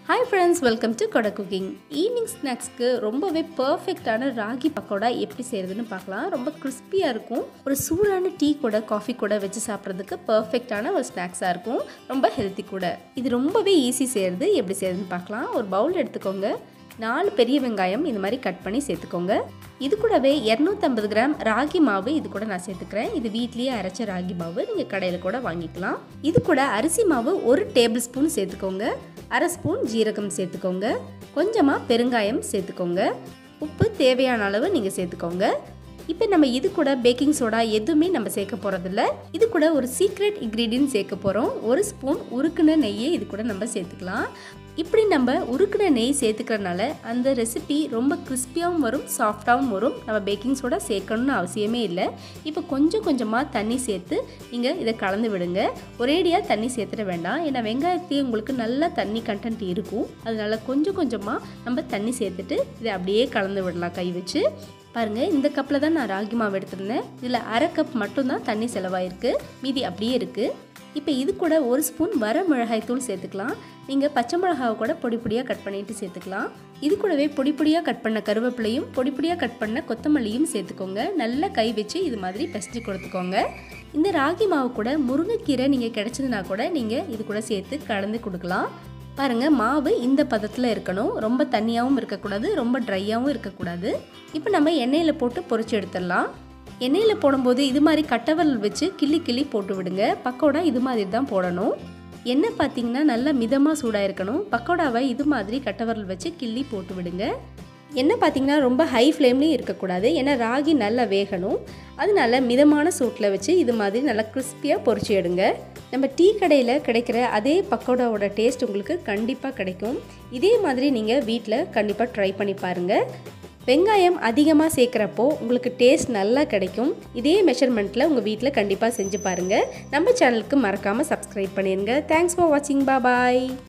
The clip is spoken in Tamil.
hi friends welcome to Kodai cooking evening ஸ்நாக்ஸ்க்கு ரொம்பவே பர்ஃபெக்டான ராகி பக்கோடா எப்படி செய்கிறதுன்னு பார்க்கலாம் ரொம்ப கிறிஸ்பியாக இருக்கும் ஒரு சூடான டீ கூட காஃபி கூட வச்சு சாப்பிட்றதுக்கு பர்ஃபெக்டான ஒரு ஸ்நாக்ஸாக இருக்கும் ரொம்ப ஹெல்த்தி கூட இது ரொம்பவே ஈஸி செய்கிறது எப்படி செய்கிறதுன்னு பார்க்கலாம் ஒரு பவுல் எடுத்துக்கோங்க நாலு பெரிய வெங்காயம் இந்த மாதிரி கட் பண்ணி சேர்த்துக்கோங்க இது கூடவே இரநூத்தம்பது கிராம் ராகி மாவு இது கூட நான் சேர்த்துக்கிறேன் இது வீட்லேயே அரைச்ச ராகி மாவு நீங்கள் கடையில் கூட வாங்கிக்கலாம் இது கூட அரிசி மாவு ஒரு டேபிள் ஸ்பூன் சேர்த்துக்கோங்க அரை ஸ்பூன் ஜீரகம் சேர்த்துக்கோங்க கொஞ்சமாக பெருங்காயம் சேர்த்துக்கோங்க உப்பு தேவையான அளவு நீங்கள் சேர்த்துக்கோங்க இப்போ நம்ம இது கூட பேக்கிங் சோடா எதுவுமே நம்ம சேர்க்க போகிறதில்ல இது கூட ஒரு சீக்ரெட் இன்க்ரீடியன்ட் சேர்க்க போகிறோம் ஒரு ஸ்பூன் உருக்குன நெய்யை இது கூட நம்ம சேர்த்துக்கலாம் இப்படி நம்ம உருக்குன நெய் சேர்த்துக்கிறனால அந்த ரெசிபி ரொம்ப கிறிஸ்பியாகவும் வரும் சாஃப்டாகவும் வரும் நம்ம பேக்கிங் சோடா சேர்க்கணும்னு அவசியமே இல்லை இப்போ கொஞ்சம் கொஞ்சமாக தண்ணி சேர்த்து நீங்கள் இதை கலந்து விடுங்க ஒரேடியாக தண்ணி சேர்த்துட வேண்டாம் ஏன்னா வெங்காயத்தையும் உங்களுக்கு நல்லா தண்ணி கண்டென்ட் இருக்கும் அதனால கொஞ்சம் கொஞ்சமாக நம்ம தண்ணி சேர்த்துட்டு இதை அப்படியே கலந்து விடலாம் கை வச்சு பாருங்கள் இந்த கப்பில் தான் நான் ராகி மாவு எடுத்திருந்தேன் இதில் அரை கப் மட்டும்தான் தண்ணி செலவாயிருக்கு மீதி அப்படியே இருக்குது இப்போ இது கூட ஒரு ஸ்பூன் வர மிளகாய் தூள் சேர்த்துக்கலாம் நீங்கள் பச்சை மிளகாவை கூட பொடி பொடியாக கட் பண்ணிட்டு சேர்த்துக்கலாம் இது கூடவே பொடி பொடியாக கட் பண்ண கருவேப்பிலையும் பொடி பொடியாக கட் பண்ண கொத்தமல்லியும் சேர்த்துக்கோங்க நல்லா கை வச்சு இது மாதிரி பெசஞ்சு கொடுத்துக்கோங்க இந்த ராகி மாவு கூட முருங்கைக்கீரை நீங்கள் கிடைச்சதுனா கூட நீங்கள் இது கூட சேர்த்து கலந்து கொடுக்கலாம் பாருங்கள் மாவு இந்த பதத்தில் இருக்கணும் ரொம்ப தண்ணியாகவும் இருக்கக்கூடாது ரொம்ப ட்ரையாகவும் இருக்கக்கூடாது இப்போ நம்ம எண்ணெயில் போட்டு பொரிச்சு எடுத்துடலாம் எண்ணெயில் போடும்போது இது மாதிரி கட்டவரல் வச்சு கிள்ளி கிள்ளி போட்டு விடுங்க பக்கோடா இது மாதிரி தான் போடணும் எண்ணெய் பார்த்தீங்கன்னா நல்லா மிதமாக சூடாக இருக்கணும் பக்கோடாவை இது மாதிரி கட்டவரல் வச்சு கிள்ளி போட்டு விடுங்க எண்ணெய் பார்த்தீங்கன்னா ரொம்ப ஹை ஃப்ளேம்லேயும் இருக்கக்கூடாது ஏன்னா ராகி நல்லா வேகணும் அதனால மிதமான சூட்டில் வச்சு இது மாதிரி நல்லா கிறிஸ்பியாக பொரிச்சு எடுங்க நம்ம டீ கடையில் கிடைக்கிற அதே பக்கோடாவோட டேஸ்ட் உங்களுக்கு கண்டிப்பாக கிடைக்கும் இதே மாதிரி நீங்கள் வீட்டில் கண்டிப்பாக ட்ரை பண்ணி பாருங்கள் வெங்காயம் அதிகமாக சேர்க்குறப்போ உங்களுக்கு டேஸ்ட் நல்லா கிடைக்கும் இதே மெஷர்மெண்ட்டில் உங்கள் வீட்டில் கண்டிப்பாக செஞ்சு பாருங்கள் நம்ம சேனலுக்கு மறக்காமல் சப்ஸ்கிரைப் பண்ணிடுங்க தேங்க்ஸ் ஃபார் வாட்சிங் பாய்